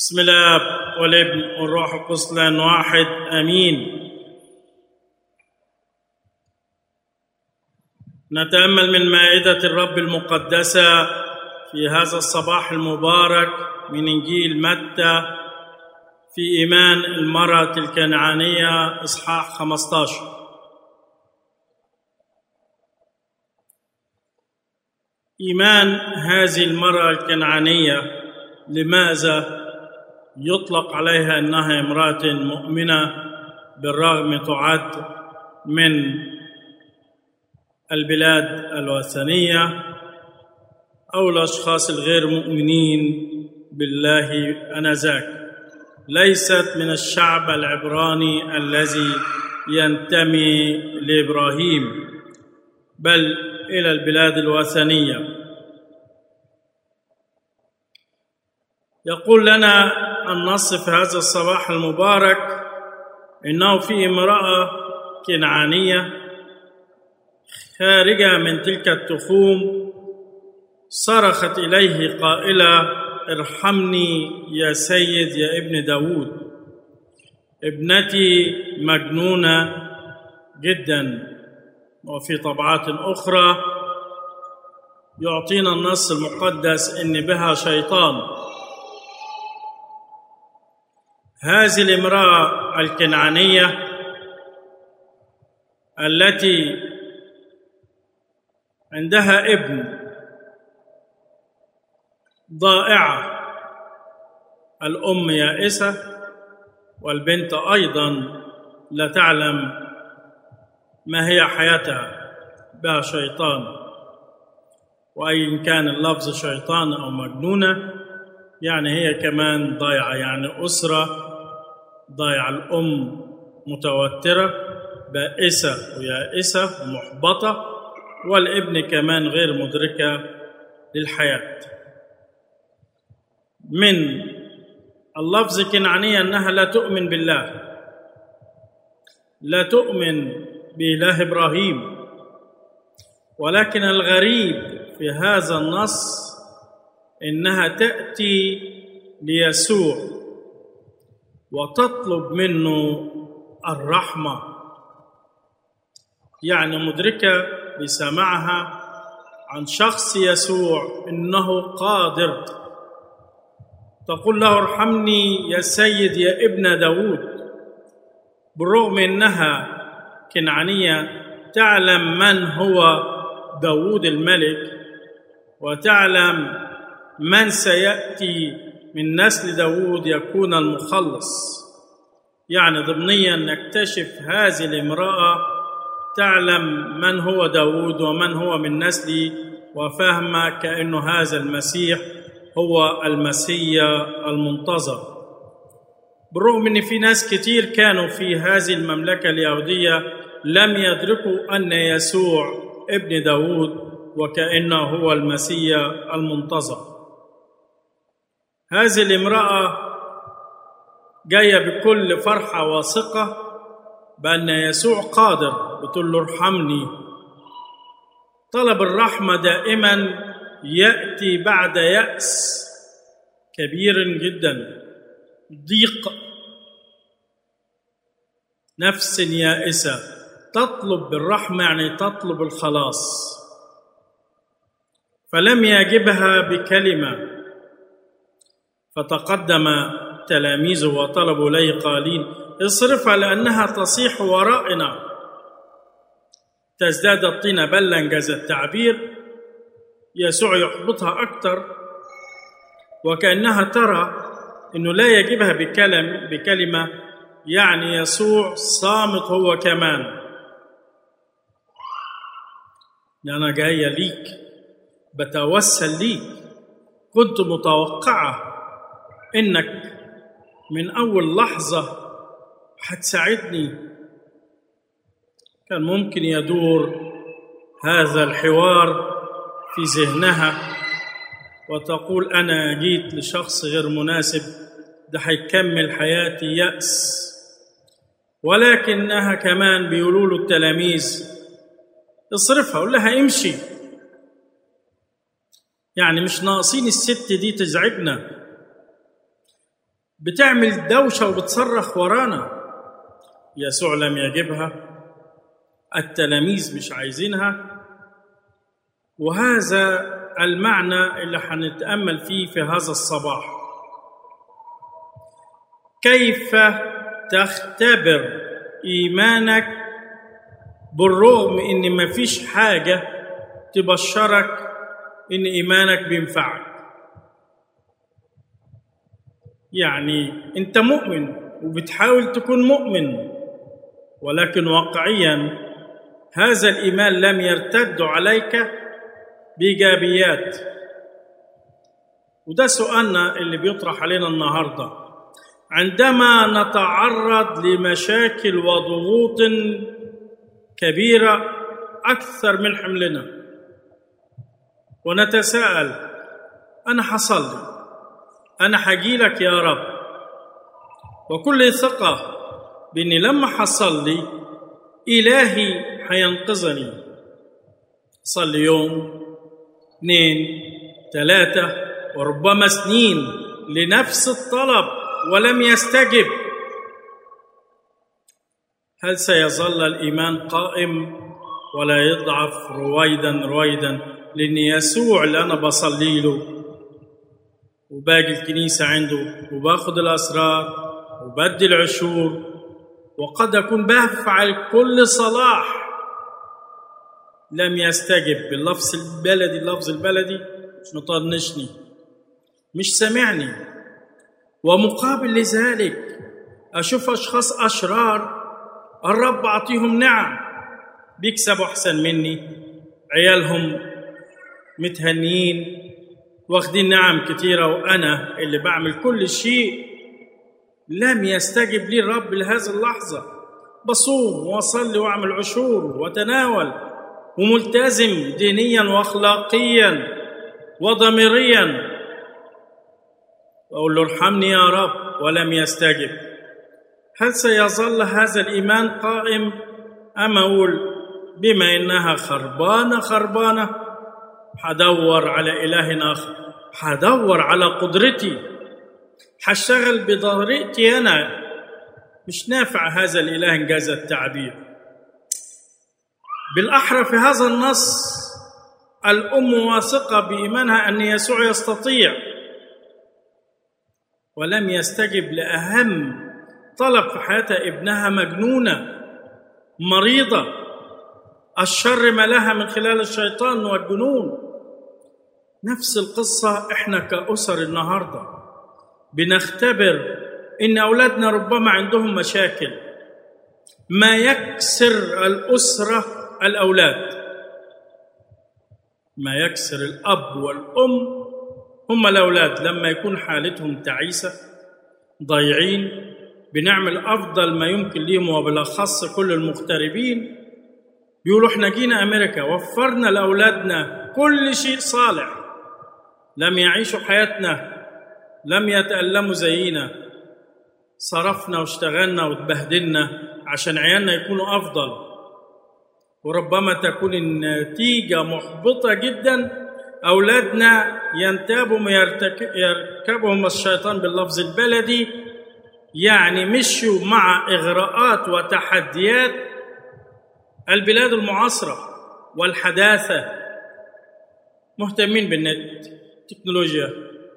بسم الله والابن والروح القدس الآن واحد امين نتامل من مائده الرب المقدسه في هذا الصباح المبارك من انجيل متى في ايمان المراه الكنعانيه اصحاح 15 ايمان هذه المراه الكنعانيه لماذا يطلق عليها انها امراه مؤمنه بالرغم تعد من البلاد الوثنيه او الاشخاص الغير مؤمنين بالله انذاك ليست من الشعب العبراني الذي ينتمي لابراهيم بل الى البلاد الوثنيه يقول لنا النص في هذا الصباح المبارك انه في امراه كنعانيه خارجه من تلك التخوم صرخت اليه قائله ارحمني يا سيد يا ابن داود ابنتي مجنونه جدا وفي طبعات اخرى يعطينا النص المقدس ان بها شيطان هذه الامراه الكنعانيه التي عندها ابن ضائعه الام يائسه والبنت ايضا لا تعلم ما هي حياتها بها شيطان وأيا كان اللفظ شيطان أو مجنونة يعني هي كمان ضايعة يعني أسرة ضايعة الأم متوترة بائسة ويائسة ومحبطة والابن كمان غير مدركة للحياة من اللفظ كنعانية أنها لا تؤمن بالله لا تؤمن بإله إبراهيم ولكن الغريب في هذا النص إنها تأتي ليسوع وتطلب منه الرحمة يعني مدركة بسماعها عن شخص يسوع إنه قادر تقول له ارحمني يا سيد يا ابن داود بالرغم إنها كنعانية تعلم من هو داود الملك وتعلم من سيأتي من نسل داود يكون المخلص يعني ضمنيا نكتشف هذه الامرأة تعلم من هو داود ومن هو من نسلي وفاهمة كأن هذا المسيح هو المسيا المنتظر بالرغم ان في ناس كتير كانوا في هذه المملكه اليهوديه لم يدركوا ان يسوع ابن داود وكانه هو المسيا المنتظر هذه الامراه جايه بكل فرحه واثقه بان يسوع قادر بتقول له ارحمني طلب الرحمه دائما ياتي بعد ياس كبير جدا ضيق نفس يائسه تطلب بالرحمه يعني تطلب الخلاص فلم يجبها بكلمه فتقدم تلاميذه وطلبوا اليه قالين اصرفها لانها تصيح ورائنا تزداد الطين بلا انجاز التعبير يسوع يحبطها اكثر وكانها ترى انه لا يجبها بكلم بكلمه يعني يسوع صامت هو كمان انا جايه ليك بتوسل ليك كنت متوقعه انك من اول لحظه هتساعدني كان ممكن يدور هذا الحوار في ذهنها وتقول انا جيت لشخص غير مناسب ده هيكمل حياتي ياس ولكنها كمان بيقولوا له التلاميذ اصرفها قول لها امشي يعني مش ناقصين الست دي تزعجنا بتعمل دوشة وبتصرخ ورانا يسوع لم يجبها التلاميذ مش عايزينها وهذا المعنى اللي هنتأمل فيه في هذا الصباح كيف تختبر إيمانك بالرغم إن مفيش حاجة تبشرك إن إيمانك بينفعك يعني أنت مؤمن وبتحاول تكون مؤمن ولكن واقعيا هذا الإيمان لم يرتد عليك بإيجابيات وده سؤالنا اللي بيطرح علينا النهارده عندما نتعرض لمشاكل وضغوط كبيره اكثر من حملنا ونتساءل انا حصلي انا حجيلك يا رب وكل ثقه باني لما حصل لي الهي حينقذني صلي يوم اثنين ثلاثه وربما سنين لنفس الطلب ولم يستجب هل سيظل الايمان قائم ولا يضعف رويدا رويدا لان يسوع اللي انا بصلي له وباقي الكنيسه عنده وباخذ الاسرار وبدي العشور وقد اكون بفعل كل صلاح لم يستجب باللفظ البلدي اللفظ البلدي مش مطنشني مش سامعني ومقابل لذلك أشوف أشخاص أشرار الرب أعطيهم نعم بيكسبوا أحسن مني عيالهم متهنيين واخدين نعم كتيرة وأنا اللي بعمل كل شيء لم يستجب لي الرب لهذه اللحظة بصوم وأصلي وأعمل عشور وتناول وملتزم دينيا وأخلاقيا وضميريا وأقول له ارحمني يا رب ولم يستجب هل سيظل هذا الإيمان قائم أم أقول بما إنها خربانة خربانة حدور على إله آخر حدور على قدرتي حشتغل بطريقتي أنا مش نافع هذا الإله إنجاز التعبير بالأحرى في هذا النص الأم واثقة بإيمانها أن يسوع يستطيع ولم يستجب لأهم طلب في حياتها ابنها مجنونة مريضة الشر ملاها من خلال الشيطان والجنون نفس القصة احنا كأسر النهاردة بنختبر إن أولادنا ربما عندهم مشاكل ما يكسر الأسرة الأولاد ما يكسر الأب والأم هم الأولاد لما يكون حالتهم تعيسة ضايعين بنعمل أفضل ما يمكن ليهم وبالأخص كل المغتربين بيقولوا احنا جينا أمريكا وفرنا لأولادنا كل شيء صالح لم يعيشوا حياتنا لم يتألموا زينا صرفنا واشتغلنا وتبهدلنا عشان عيالنا يكونوا أفضل وربما تكون النتيجة محبطة جدا أولادنا ينتابهم يركبهم الشيطان باللفظ البلدي يعني مشوا مع إغراءات وتحديات البلاد المعاصرة والحداثة مهتمين بالنت التكنولوجيا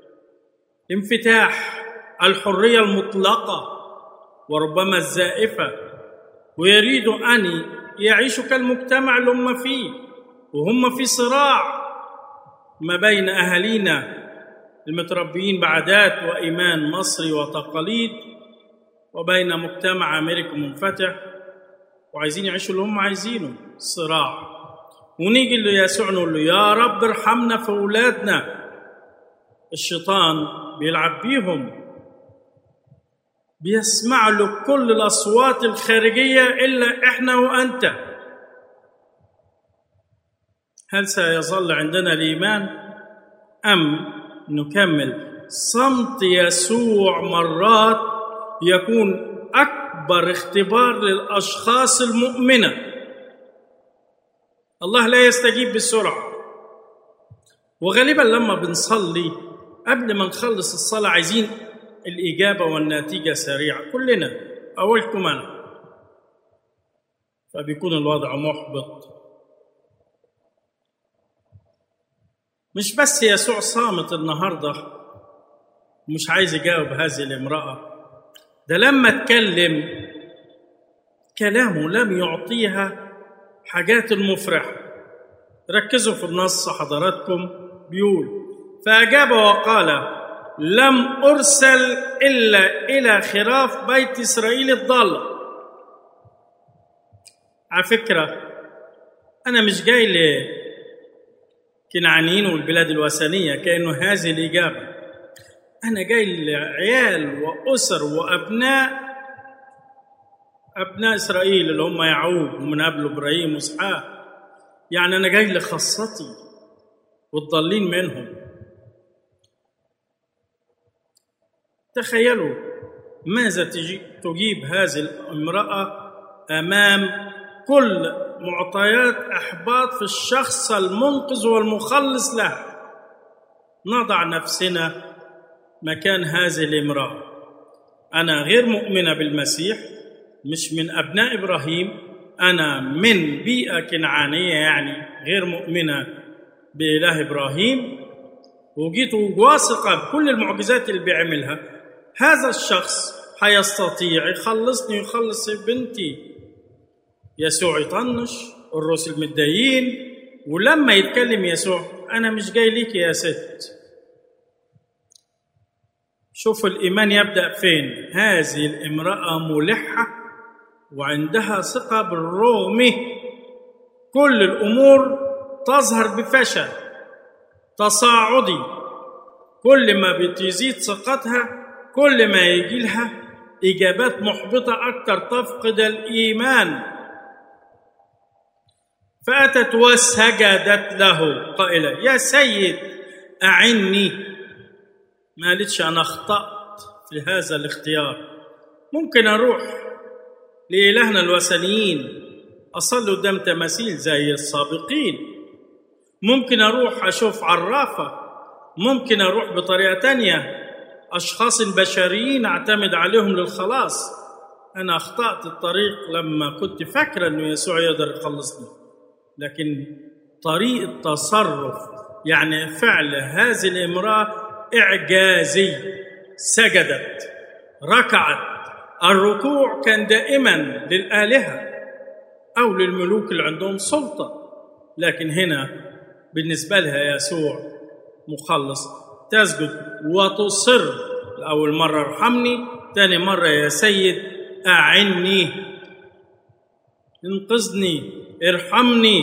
انفتاح الحرية المطلقة وربما الزائفة ويريدوا أن يعيشوا كالمجتمع اللي هم فيه وهم في صراع ما بين أهالينا المتربيين بعادات وإيمان مصري وتقاليد وبين مجتمع أمريكي منفتح وعايزين يعيشوا اللي هم عايزينه صراع ونيجي ليسوع نقول له يا رب ارحمنا في أولادنا الشيطان بيلعب بيهم بيسمع له كل الأصوات الخارجية إلا إحنا وأنت هل سيظل عندنا الإيمان أم نكمل صمت يسوع مرات يكون أكبر اختبار للأشخاص المؤمنة الله لا يستجيب بسرعة وغالبا لما بنصلي قبل ما نخلص الصلاة عايزين الإجابة والنتيجة سريعة كلنا أولكم أنا فبيكون الوضع محبط مش بس يسوع صامت النهارده مش عايز يجاوب هذه الامرأة ده لما اتكلم كلامه لم يعطيها حاجات المفرحة ركزوا في النص حضراتكم بيقول فأجاب وقال لم أرسل إلا إلى خراف بيت إسرائيل الضالة على فكرة أنا مش جاي لكنعانيين والبلاد الوثنية كأنه هذه الإجابة أنا جاي لعيال وأسر وأبناء أبناء إسرائيل اللي هم يعقوب ومن قبله إبراهيم وإسحاق يعني أنا جاي لخاصتي والضالين منهم تخيلوا ماذا تجيب هذه الامرأة أمام كل معطيات إحباط في الشخص المنقذ والمخلص له نضع نفسنا مكان هذه الامرأة أنا غير مؤمنة بالمسيح مش من أبناء إبراهيم أنا من بيئة كنعانية يعني غير مؤمنة بإله إبراهيم وجيت واثقة بكل المعجزات اللي بيعملها هذا الشخص هيستطيع يخلصني ويخلص بنتي يسوع يطنش الرسل متضايقين ولما يتكلم يسوع أنا مش جاي ليك يا ست شوفوا الإيمان يبدأ فين هذه الامرأة ملحة وعندها ثقة بالرغم كل الأمور تظهر بفشل تصاعدي كل ما بتزيد ثقتها كل ما يجي لها إجابات محبطة أكثر تفقد الإيمان فأتت وسجدت له قائلة يا سيد أعني ما قالتش أنا أخطأت في هذا الاختيار ممكن أروح لإلهنا الوثنيين أصلي قدام تماثيل زي السابقين ممكن أروح أشوف عرافة ممكن أروح بطريقة تانية أشخاص بشريين أعتمد عليهم للخلاص أنا أخطأت الطريق لما كنت فاكرة أنه يسوع يقدر يخلصني لكن طريقة تصرف يعني فعل هذه الامرأة إعجازي سجدت ركعت الركوع كان دائما للآلهة أو للملوك اللي عندهم سلطة لكن هنا بالنسبة لها يسوع مخلص تسجد وتصر لأول مرة ارحمني تاني مرة يا سيد أعني انقذني ارحمني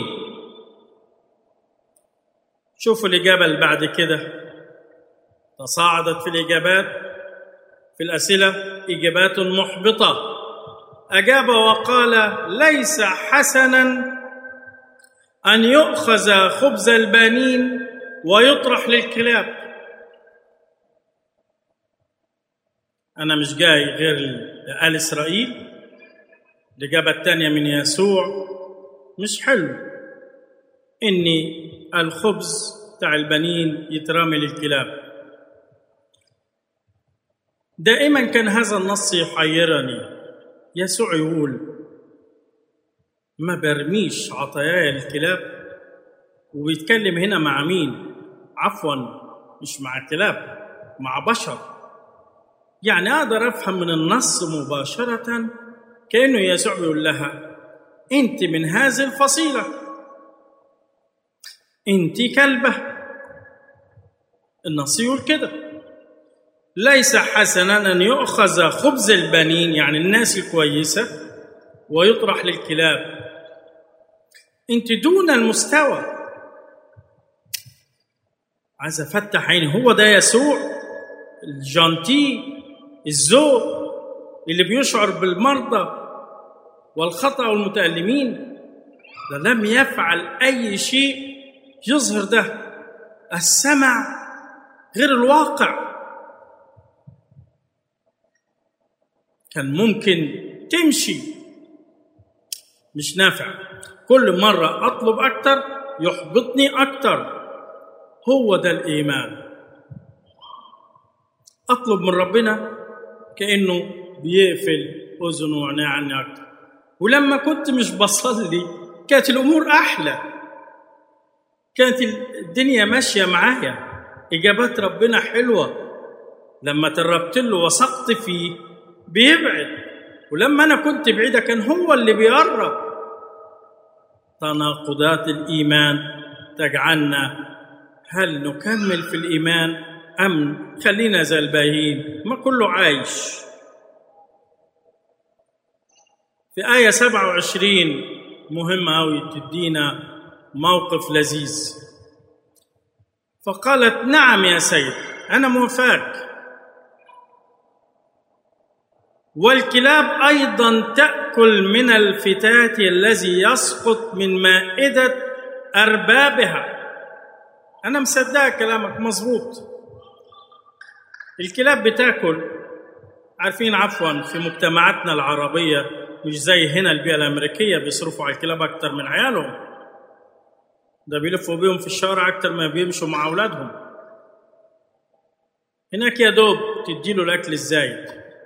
شوفوا الإجابة اللي بعد كده تصاعدت في الإجابات في الأسئلة إجابات محبطة أجاب وقال ليس حسنا أن يؤخذ خبز البنين ويطرح للكلاب أنا مش جاي غير لآل إسرائيل الإجابة الثانية من يسوع مش حلو إني الخبز بتاع البنين يترمي للكلاب دائما كان هذا النص يحيرني يسوع يقول ما برميش عطاياي للكلاب وبيتكلم هنا مع مين عفوا مش مع كلاب مع بشر يعني اقدر افهم من النص مباشره كانه يسوع بيقول لها انت من هذه الفصيله انت كلبه النص يقول كده ليس حسنا ان يؤخذ خبز البنين يعني الناس الكويسه ويطرح للكلاب انت دون المستوى عايز افتح عيني هو ده يسوع الجانتي الذوق اللي بيشعر بالمرضى والخطا والمتالمين ده لم يفعل اي شيء يظهر ده السمع غير الواقع كان ممكن تمشي مش نافع كل مرة أطلب أكتر يحبطني أكتر هو ده الإيمان اطلب من ربنا كانه بيقفل اذنه وعينيه عني اكتر ولما كنت مش بصلي كانت الامور احلى كانت الدنيا ماشيه معايا اجابات ربنا حلوه لما تربت له وثقت فيه بيبعد ولما انا كنت بعيده كان هو اللي بيقرب تناقضات الايمان تجعلنا هل نكمل في الايمان ام خلينا زي الباقيين ما كله عايش في آية 27 مهمة أوي تدينا موقف لذيذ فقالت نعم يا سيد أنا موافاك والكلاب أيضا تأكل من الفتات الذي يسقط من مائدة أربابها أنا مصدق كلامك مظبوط الكلاب بتاكل عارفين عفوا في مجتمعاتنا العربية مش زي هنا البيئة الأمريكية بيصرفوا على الكلاب أكتر من عيالهم ده بيلفوا بيهم في الشارع أكتر ما بيمشوا مع أولادهم هناك يا دوب تديله الأكل الزايد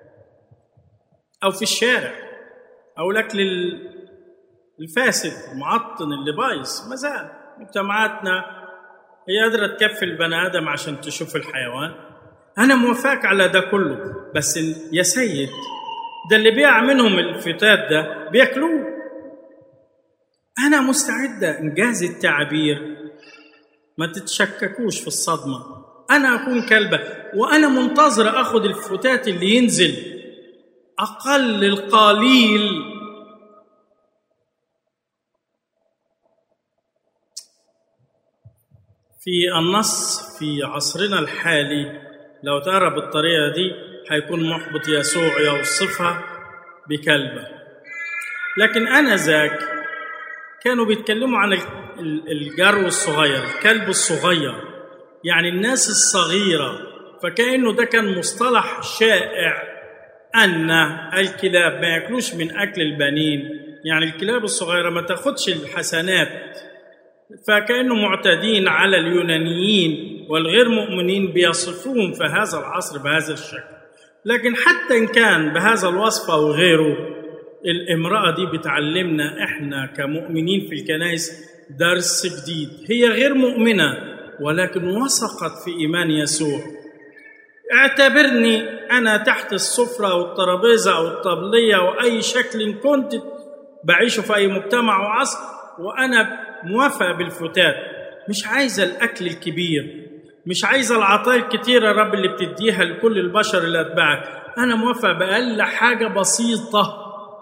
أو في الشارع أو الأكل الفاسد المعطن اللي بايظ ما زال مجتمعاتنا هي قادرة تكفي البني آدم عشان تشوف الحيوان أنا موافق على ده كله بس يا سيد ده اللي بيع منهم الفتات ده بياكلوه أنا مستعدة إنجاز التعبير ما تتشككوش في الصدمة أنا أكون كلبة وأنا منتظرة أخذ الفتات اللي ينزل أقل القليل في النص في عصرنا الحالي لو تقرا بالطريقه دي هيكون محبط يسوع يوصفها بكلبه لكن انا ذاك كانوا بيتكلموا عن الجرو الصغير الكلب الصغير يعني الناس الصغيره فكانه ده كان مصطلح شائع ان الكلاب ما ياكلوش من اكل البنين يعني الكلاب الصغيره ما تاخدش الحسنات فكانه معتادين على اليونانيين والغير مؤمنين بيصفوهم في هذا العصر بهذا الشكل لكن حتى ان كان بهذا الوصف او غيره الامراه دي بتعلمنا احنا كمؤمنين في الكنائس درس جديد هي غير مؤمنه ولكن وثقت في ايمان يسوع اعتبرني انا تحت السفره او الترابيزه او الطبليه او اي شكل كنت بعيشه في اي مجتمع وعصر وانا موافقه بالفتات مش عايزه الاكل الكبير مش عايزه العطايا الكتيره يا رب اللي بتديها لكل البشر اللي اتبعك انا موافقه باقل حاجه بسيطه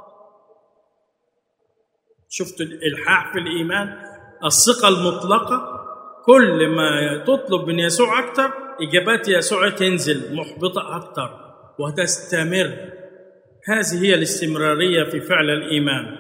شفتوا الالحاح في الايمان الثقه المطلقه كل ما تطلب من يسوع اكتر اجابات يسوع تنزل محبطه اكتر وتستمر هذه هي الاستمراريه في فعل الايمان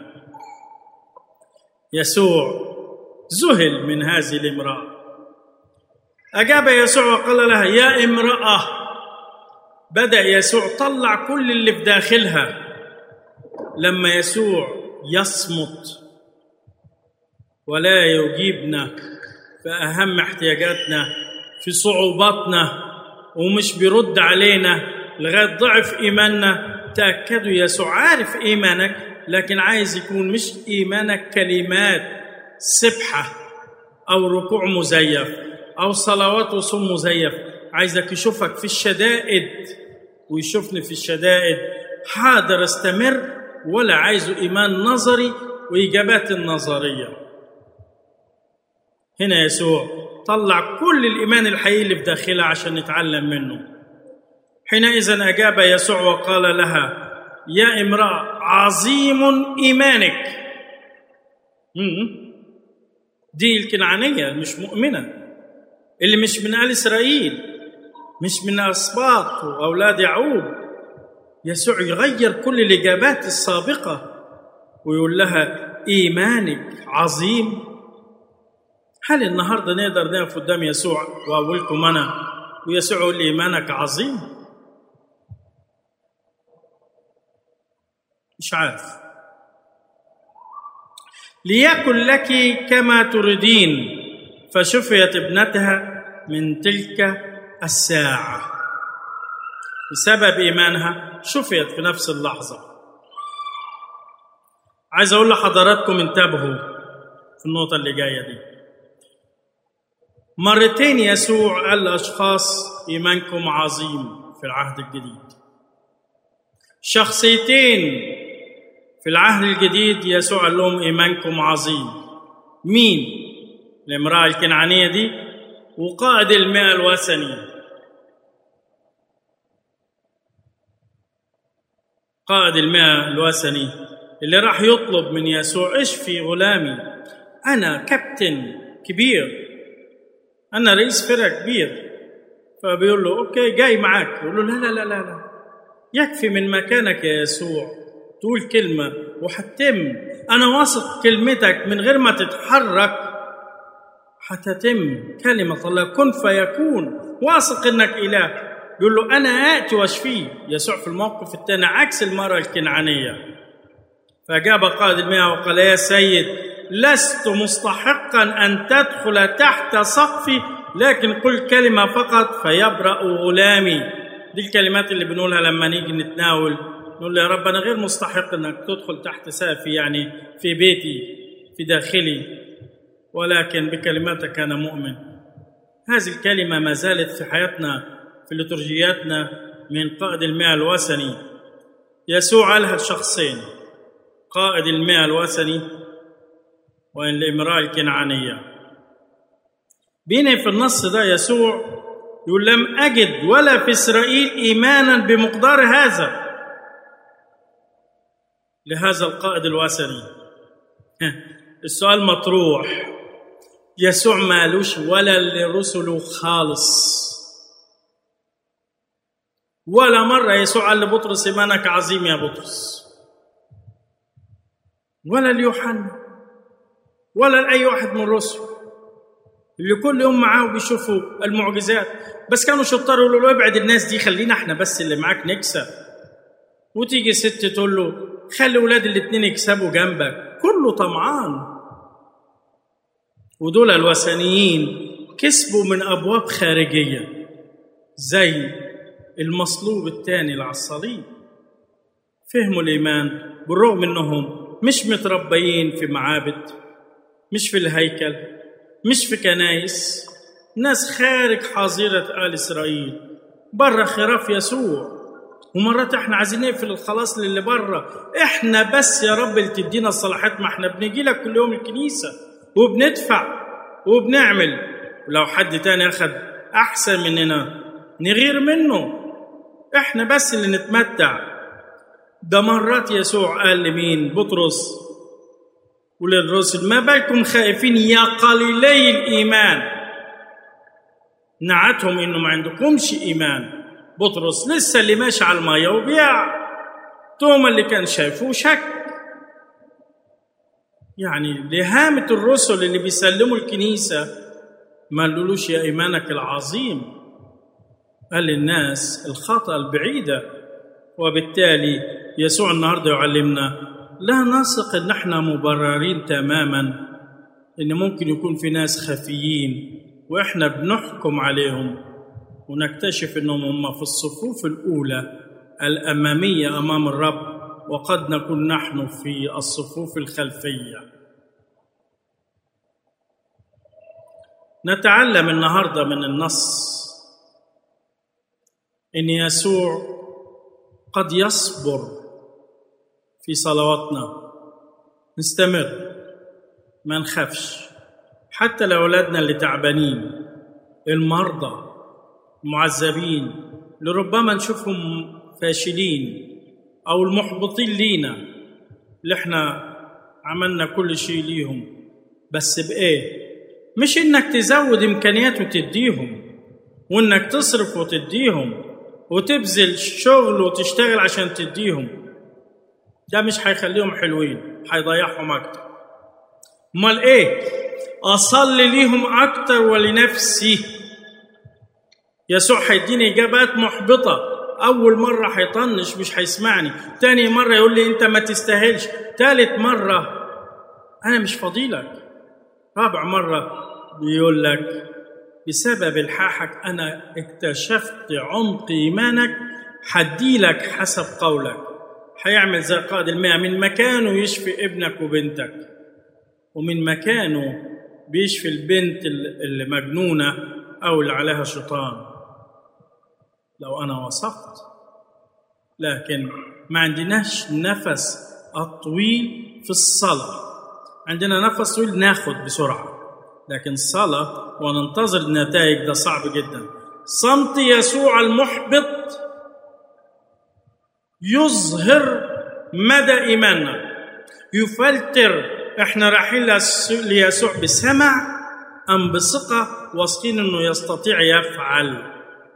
يسوع ذهل من هذه الامراه اجاب يسوع وقال لها يا امراه بدا يسوع طلع كل اللي في داخلها لما يسوع يصمت ولا يجيبنا في اهم احتياجاتنا في صعوباتنا ومش بيرد علينا لغايه ضعف ايماننا تاكدوا يسوع عارف ايمانك لكن عايز يكون مش ايمانك كلمات سبحه او ركوع مزيف او صلوات وصوم مزيف عايزك يشوفك في الشدائد ويشوفني في الشدائد حاضر استمر ولا عايزه ايمان نظري واجابات النظريه هنا يسوع طلع كل الايمان الحقيقي اللي في داخلها عشان نتعلم منه حينئذ اجاب يسوع وقال لها يا امراه عظيم ايمانك دي الكنعانيه مش مؤمنه اللي مش من ال اسرائيل مش من اسباط واولاد يعقوب يسوع يغير كل الاجابات السابقه ويقول لها ايمانك عظيم هل النهارده نقدر نقف قدام يسوع واقولكم انا ويسوع يقول لي ايمانك عظيم مش عارف ليكن لك كما تريدين فشفيت ابنتها من تلك الساعه بسبب إيمانها شفيت في نفس اللحظة عايز أقول لحضراتكم انتبهوا في النقطة اللي جاية دي مرتين يسوع قال لأشخاص إيمانكم عظيم في العهد الجديد شخصيتين في العهد الجديد يسوع قال لهم إيمانكم عظيم مين؟ الامرأة الكنعانية دي وقائد المئة الوثني قائد المئة الوثني اللي راح يطلب من يسوع اشفي غلامي أنا كابتن كبير أنا رئيس فرقة كبير فبيقول له أوكي جاي معاك يقول له لا لا لا لا, لا. يكفي من مكانك يا يسوع تقول كلمة وحتم أنا واثق كلمتك من غير ما تتحرك حتتم كلمة الله كن فيكون واثق إنك إله يقول له أنا آتي وأشفيه يسوع في الموقف الثاني عكس المرأة الكنعانية فأجاب قائد المئة وقال يا سيد لست مستحقا أن تدخل تحت سقفي لكن قل كلمة فقط فيبرأ غلامي دي الكلمات اللي بنقولها لما نيجي نتناول نقول له يا رب أنا غير مستحق أنك تدخل تحت سقفي يعني في بيتي في داخلي ولكن بكلماتك أنا مؤمن هذه الكلمة ما زالت في حياتنا في لترجياتنا من قائد المئة الوثني يسوع قالها لشخصين قائد المئة الوثني وإن الامرأة الكنعانية بيني في النص ده يسوع يقول لم أجد ولا في إسرائيل إيمانا بمقدار هذا لهذا القائد الوثني السؤال مطروح يسوع مالوش ولا لرسله خالص ولا مرة يسوع قال لبطرس إيمانك عظيم يا بطرس ولا ليوحنا ولا لأي واحد من الرسل اللي كل يوم معاه بيشوفوا المعجزات بس كانوا شطار يقولوا له ابعد الناس دي خلينا احنا بس اللي معاك نكسب وتيجي ست تقول له خلي ولاد الاتنين يكسبوا جنبك كله طمعان ودول الوثنيين كسبوا من ابواب خارجيه زي المصلوب الثاني اللي على الصليب فهموا الايمان بالرغم انهم مش متربيين في معابد مش في الهيكل مش في كنايس ناس خارج حظيرة آل إسرائيل بره خراف يسوع ومرات احنا عايزين نقفل الخلاص للي بره احنا بس يا رب اللي تدينا الصلاحات ما احنا بنجي لك كل يوم الكنيسة وبندفع وبنعمل ولو حد تاني اخد احسن مننا نغير منه احنا بس اللي نتمتع ده مرات يسوع قال لمين بطرس وللرسل ما بالكم خائفين يا قليلي الايمان نعتهم انه ما عندكمش ايمان بطرس لسه اللي ماشي على الميه وبيع توما اللي كان شايفه شك يعني لهامة الرسل اللي بيسلموا الكنيسة ما قالولوش يا إيمانك العظيم قال للناس الخطأ البعيدة وبالتالي يسوع النهاردة يعلمنا لا نثق ان احنا مبررين تماما ان ممكن يكون في ناس خفيين واحنا بنحكم عليهم ونكتشف انهم هم في الصفوف الاولى الاماميه امام الرب وقد نكون نحن في الصفوف الخلفيه نتعلم النهارده من النص ان يسوع قد يصبر في صلواتنا نستمر ما نخافش حتى لاولادنا اللي تعبانين المرضى المعذبين لربما نشوفهم فاشلين او المحبطين لينا اللي احنا عملنا كل شيء ليهم بس بايه مش انك تزود امكانيات وتديهم وانك تصرف وتديهم وتبذل شغل وتشتغل عشان تديهم ده مش هيخليهم حلوين هيضيعهم اكتر امال ايه اصلي ليهم اكتر ولنفسي يسوع هيديني اجابات محبطه اول مره هيطنش مش هيسمعني تاني مره يقول لي انت ما تستاهلش تالت مره انا مش فضيلك رابع مره بيقول لك بسبب الحاحك انا اكتشفت عمق ايمانك حدي لك حسب قولك هيعمل زي قائد المئة من مكانه يشفي ابنك وبنتك ومن مكانه بيشفي البنت اللي مجنونة أو اللي عليها شيطان لو أنا وثقت لكن ما عندناش نفس الطويل في الصلاة عندنا نفس طويل ناخد بسرعة لكن الصلاة وننتظر النتائج ده صعب جدا صمت يسوع المحبط يظهر مدى إيماننا يفلتر احنا رايحين ليسوع بسمع أم بثقة واثقين أنه يستطيع يفعل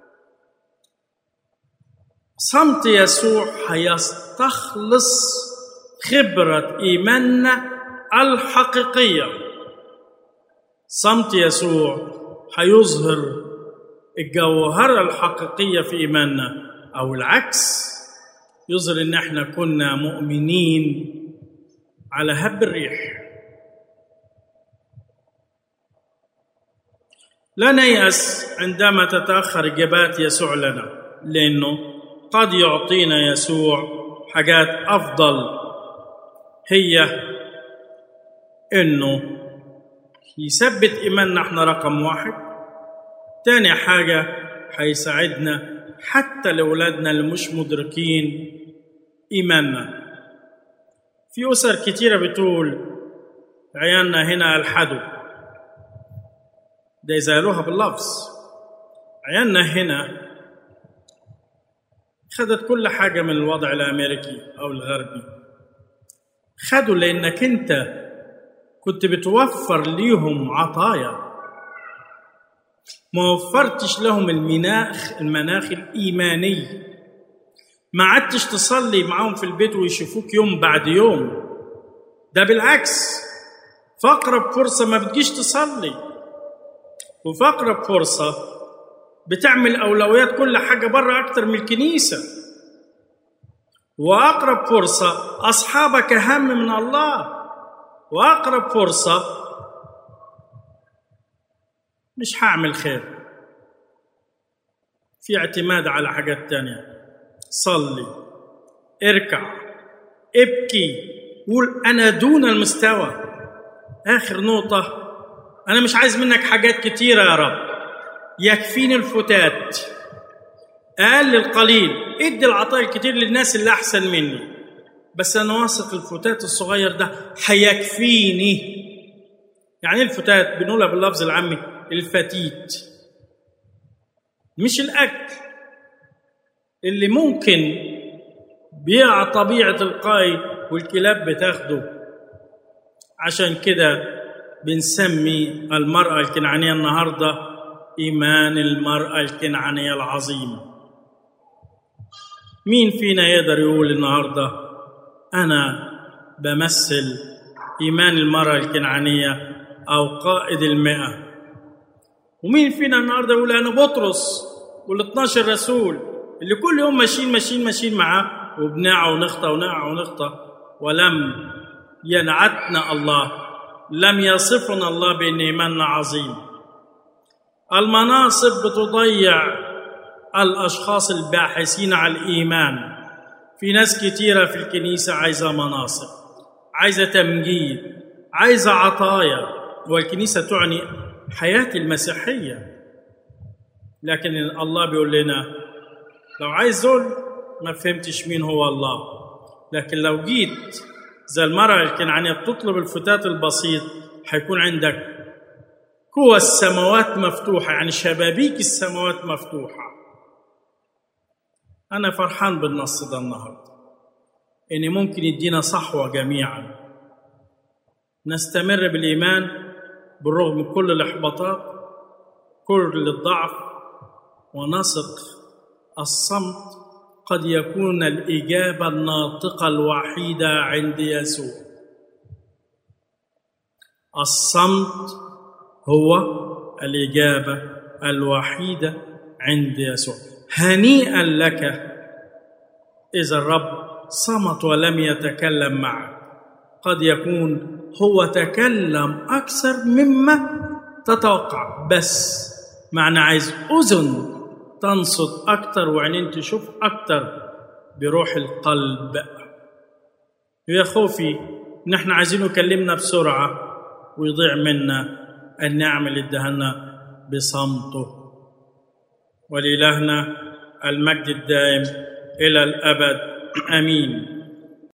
صمت يسوع هيستخلص خبرة إيماننا الحقيقية صمت يسوع هيظهر الجوهرة الحقيقية في إيماننا أو العكس يظهر إن إحنا كنا مؤمنين على هب الريح لا نيأس عندما تتأخر إجابات يسوع لنا لأنه قد يعطينا يسوع حاجات أفضل هي إنه يثبت إيماننا إحنا رقم واحد تاني حاجة هيساعدنا حتى لأولادنا اللي مش مدركين إيماننا في أسر كتيرة بتقول عيالنا هنا ألحدوا ده يزالوها باللفظ عيالنا هنا خدت كل حاجة من الوضع الأمريكي أو الغربي خدوا لأنك أنت كنت بتوفر ليهم عطايا ما وفرتش لهم المناخ المناخ الإيماني ما عدتش تصلي معاهم في البيت ويشوفوك يوم بعد يوم ده بالعكس في أقرب فرصة ما بتجيش تصلي وفي أقرب فرصة بتعمل أولويات كل حاجة بره أكتر من الكنيسة وأقرب فرصة أصحابك أهم من الله وأقرب فرصة مش هعمل خير في اعتماد على حاجات تانية صلي اركع ابكي قول أنا دون المستوى آخر نقطة أنا مش عايز منك حاجات كتيرة يا رب يكفيني الفتات أقل القليل ادي العطاء الكتير للناس اللي أحسن مني بس أنا واثق الفتات الصغير ده هيكفيني يعني ايه الفتات بنقولها باللفظ العامي الفتيت مش الأكل اللي ممكن بيع طبيعة القاي والكلاب بتاخده عشان كده بنسمي المرأة الكنعانية النهاردة إيمان المرأة الكنعانية العظيم مين فينا يقدر يقول النهاردة أنا بمثل إيمان المرأة الكنعانية أو قائد المئة ومين فينا النهاردة يقول أنا بطرس وال12 رسول اللي كل يوم ماشيين ماشيين ماشيين معاه وبنقع ونخطى ونقع ونخطى ولم ينعتنا الله لم يصفنا الله بأن إيماننا عظيم المناصب بتضيع الأشخاص الباحثين على الإيمان في ناس كتيرة في الكنيسة عايزة مناصب عايزة تمجيد عايزة عطايا والكنيسة تعني حياة المسيحية لكن الله بيقول لنا لو عايز دول ما فهمتش مين هو الله لكن لو جيت زي المرأة الكنعانية بتطلب الفتات البسيط هيكون عندك قوى السماوات مفتوحة يعني شبابيك السماوات مفتوحة أنا فرحان بالنص ده النهاردة إن ممكن يدينا صحوة جميعا نستمر بالإيمان بالرغم من كل الإحباطات كل الضعف ونثق الصمت قد يكون الإجابة الناطقة الوحيدة عند يسوع الصمت هو الإجابة الوحيدة عند يسوع هنيئا لك إذا الرب صمت ولم يتكلم معك قد يكون هو تكلم أكثر مما تتوقع بس معنى عايز أذن تنصت أكتر وعينين تشوف أكتر بروح القلب يا خوفي نحن عايزينه يكلمنا بسرعة ويضيع منا النعم اللي ادهنا بصمته ولإلهنا المجد الدائم إلى الأبد آمين